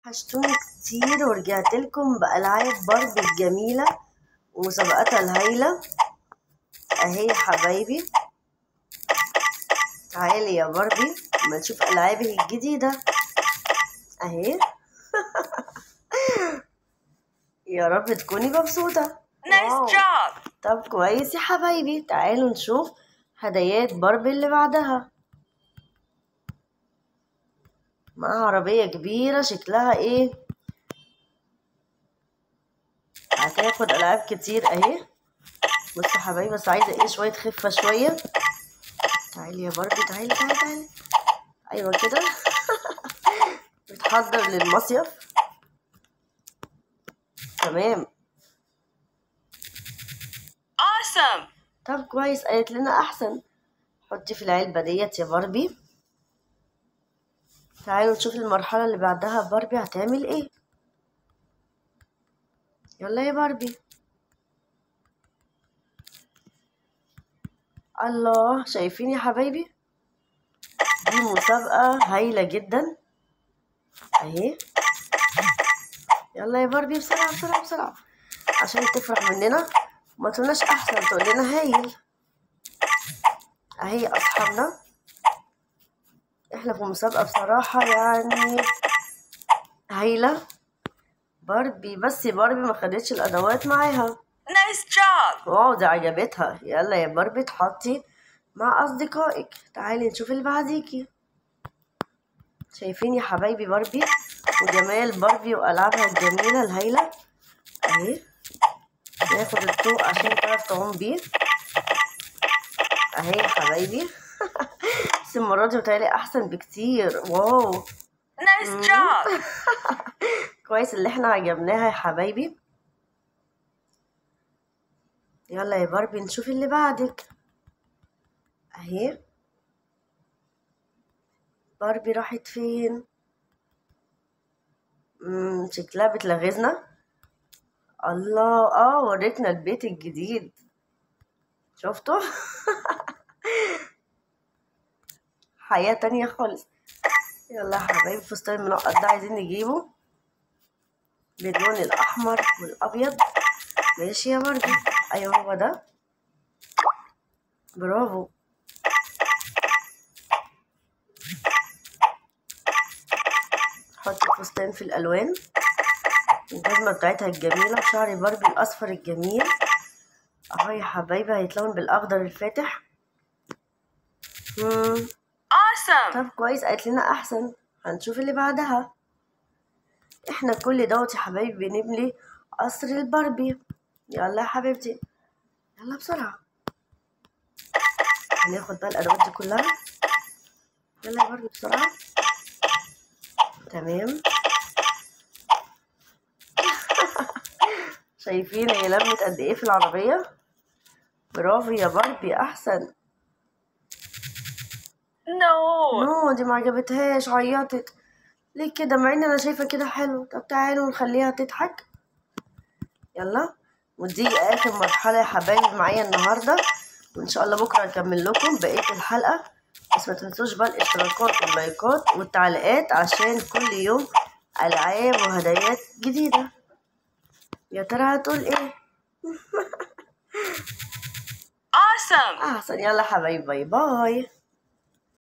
وحشتوني كتير ورجعت لكم بألعاب باربي الجميلة ومسابقاتها الهايلة اهي يا حبايبي تعالي يا باربي اما نشوف ألعابي الجديدة اهي يا رب تكوني مبسوطة واو. Nice job! طب كويس يا حبايبي تعالوا نشوف هدايات باربي اللي بعدها مع عربية كبيرة شكلها ايه هتاخد ألعاب كتير اهي بصوا يا حبايبي بس عايزة ايه شوية خفة شوية تعالي يا باربي تعالي تعالي تعالي ايوه كده بتحضر للمصيف تمام Awesome! طب كويس قالت لنا احسن حطي في العلبة ديت يا باربي تعالوا نشوف المرحلة اللي بعدها باربي هتعمل ايه يلا يا باربي الله شايفين يا حبايبي دي مسابقة هايلة جدا اهي يلا يا باربي بسرعة بسرعة بسرعة عشان تفرح مننا ما تقولناش احسن تقول لنا هايل اهي اصحابنا احنا في مسابقة بصراحة يعني هايلة باربي بس باربي ما خدتش الادوات معاها Nice job! واو دي عجبتها يلا يا باربي تحطي مع اصدقائك تعالي نشوف اللي بعديكي شايفين يا حبايبي باربي وجمال باربي والعابها الجميلة الهايلة اهي ناخد الطوق عشان تعرف تعوم بيه اهي يا حبايبي بس المرة دي بتهيألي أحسن بكتير واو Nice job! كويس اللي احنا عجبناها يا حبايبي يلا يا باربي نشوف اللي بعدك اهي باربي راحت فين مم شكلها بتلغزنا الله اه وريتنا البيت الجديد شفتوا حياة تانية خالص يلا يا حبايبي فستان المنقط ده عايزين نجيبه باللون الأحمر والأبيض ماشي يا باربي أيوه هو ده برافو حط الفستان في الألوان الجزمة بتاعتها الجميلة وشعر باربي الأصفر الجميل أهو يا حبايبي هيتلون بالأخضر الفاتح مم. Awesome! طب كويس قالت لنا احسن هنشوف اللي بعدها احنا كل دوت يا حبايبي بنبني قصر الباربي يلا يا حبيبتي يلا بسرعة هناخد بقى الادوات دي كلها يلا يا باربي بسرعة تمام شايفين هي لمت قد ايه في العربية برافو يا باربي احسن No! نو دي ما عجبتهاش عيطت ليه كده مع ان انا شايفه كده حلو طب تعالوا نخليها تضحك يلا ودي اخر مرحله يا حبايبي معايا النهارده وان شاء الله بكره هكمل لكم بقيه الحلقه بس ما تنسوش بقى الاشتراكات واللايكات والتعليقات عشان كل يوم العاب وهدايات جديده يا ترى هتقول ايه Awesome! احسن يلا حبايبي باي باي